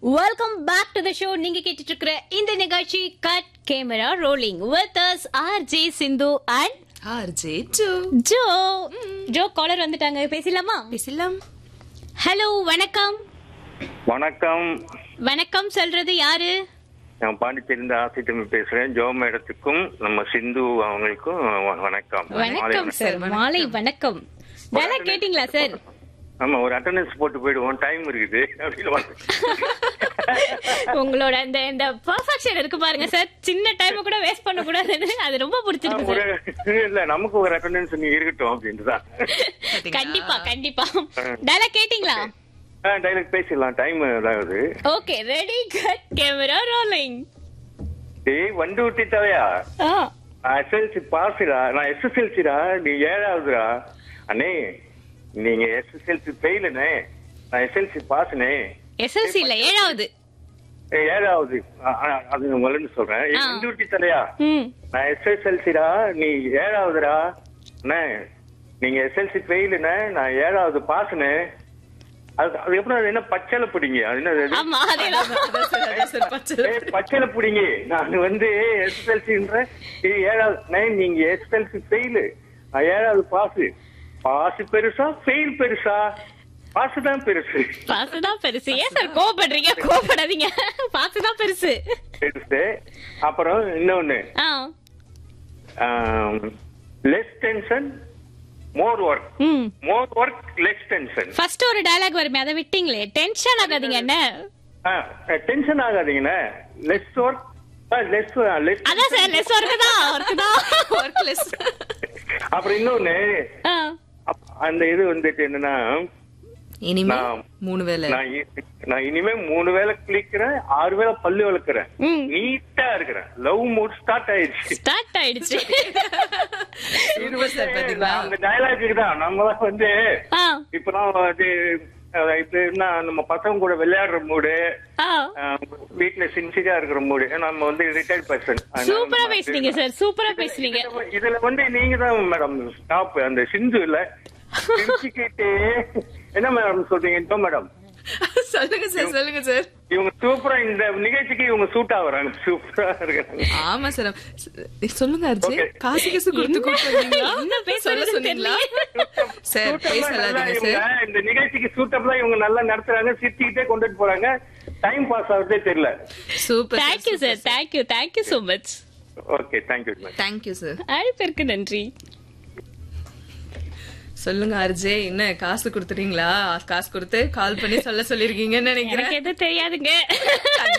Welcome back to the show நீங்க கேட்டுட்டு இருக்கிற இந்த நிகழ்ச்சி cut camera rolling with us R J Sindhu and RJ two Jo Jo caller வந்துட்டாங்க பேசலாமா பேசலாம் ஹலோ வணக்கம் வணக்கம் வணக்கம் சொல்றது யாரு நான் பாண்டிச்சேரிந்து ஆசிட்டமி பேசுறேன் ஜோ மேடத்துக்கும் நம்ம சிந்து அவங்களுக்கும் வ- வணக்கம் வணக்கம் சார் மாலை வணக்கம் நல்லா கேட்டீங்களா சார் ஆமா ஒரு அட்டண்டன்ஸ் போட்டு போயிடுவோம் டைம் இருக்குது அப்படின்னு வந்து- உங்களோட அந்த இந்த பெர்ஃபெக்ஷன் இருக்கு பாருங்க சார் சின்ன டைம் கூட வேஸ்ட் பண்ண கூடாதுன்னு அது ரொம்ப பிடிச்சிருக்கு ஒரு சார் இல்ல நமக்கு ஒரு அட்டண்டன்ஸ் நீங்க இருக்கட்டும் அப்படின்ட்டு தான் கண்டிப்பா கண்டிப்பா நல்லா கேட்டீங்களா டைலாக் பேசிடலாம் டைம் அதாவது okay ready cut camera rolling டேய் வண்டு விட்டு தவையா நான் எஸ்எல்சி பாஸ்டா நான் எஸ்எஸ்எல்சிடா நீ ஏழாவதுடா அண்ணே நீங்க எஸ்எஸ்எல்சி ஃபெயிலுண்ணே நான் எஸ்எல்சி பாஸ்னே எஸ்எல்சி இல்ல ஏழாவது ஏழாவது அ- அ- அது முதல்ல சொல்றேன் ஆ. வண்டு விட்டு தலையா ம் நான் எஸ்எஸ்எல்சிடா நீ ஏழாவதுடா அண்ணே நீங்க எஸ்எல்சி ஃபெயிலுண்ணே நான் ஏழாவது பாஸ்னே அது அது எப்படி அது என்ன பச்சைல பிடிங்க அது என்ன அது? ஆமா அதேதான் ஏய், பச்சைல பிடிங்க நான் வந்து எஸ்எஸ்எல்சின்ற இது ஏழாவது அண்ணே, நீங்க எஸ்எஸ்எல்சி ஃபெயிலு நான் ஏழாவது பாஸ் பாஸ் பெருசா ஃபெயில் பெருசா பாஸ் தான் பெருசு பாசு தான் பெருசு ஏன் சார் கோவப்படுறீங்க கோவப்படாதீங்க பாசு தான் பெருசு பெருசு அப்புறம் இன்னொன்னு ஆ less tension more work hmm more work less tension first ஒரு டயலாக் வருமே அதை விட்டீங்களே டென்ஷன் ஆகாதீங்க என்ன டென்ஷன் ஆகாதீங்கண்ணே லெஸ் ஒர்க் லெஸ் லெஸ் அதான் சார் லெஸ் ஒர்க்கு தான் ஒர்க்கு தான் ஒர்க்லெஸ் அப்புறம் இன்னொன்னு ஆ. அப்- அந்த இது வந்துட்டு என்னன்னா இனிமே நான்- மூணு வேலை நான் இ- நான் இனிமே மூணு வேளை குளிக்கிறேன் ஆறு வேளை பல்லு விளக்குறேன் ம். நீட்டா இருக்கிறேன் லவ் மூட் ஸ்டார்ட் ஆயிடுச்சு ஸ்டார்ட் ஆயிடுச்சு சூப்பர் சார் பாத்தீங்களா அந்த டயலாக்கு தான் நம்ம தான் வந்து ஆ இப்ப நான் வந்து அஹ், இப்ப என்ன நம்ம பசங்க கூட விளையாடுற மூடு ஆ வீட்டுல சின்சியரா இருக்கிற மூடு நம்ம வந்து ரிட்டையர்ட் பர்சன் சூப்பரா பேசுனீங்க சார் சூப்பரா பேசுனீங்க இதுல வந்து நீங்க தான் மேடம் ஸ்டாப் அந்த சிந்து இல்ல சிரிச்சுக்கிட்டே என்ன மேடம் சொல்றீங்க இப்போ மேடம் சொல்லுங்க சார் சொல்லுங்க சார் இவங்க சூப்பரா இந்த நிகழ்ச்சிக்கு இவங்க சூட் ஆகுறாங்க சூப்பரா இருக்காங்க ஆமா சார் சொல்லுங்க அர்ஜே Okay. காசு காசு கொடுத்து கூப்பிடுறீங்களா என்ன சொல்ல பேசுறதுன்னு சொன்னீங்களா சார் Suitable பேச நல்லா சொல்லாதீங்க இவங்க சார் இந்த நிகழ்ச்சிக்கு சூட்டபிளா இவங்க நல்லா நடத்துறாங்க சிரிச்சுக்கிட்டே கொண்டுட்டு போறாங்க டைம் பாஸ் ஆகுறதே தெரியல super thank you sir thank you thank you so much okay thank you ma'am thank you sir அழைப்பிற்கு நன்றி சொல்லுங்க அர்ஜே என்ன காசு கொடுத்துறீங்களா காசு கொடுத்து கால் பண்ணி சொல்ல சொல்லிருக்கீங்கன்னு நினைக்கிறேன் எனக்கு எதுவும் தெரியாதுங்க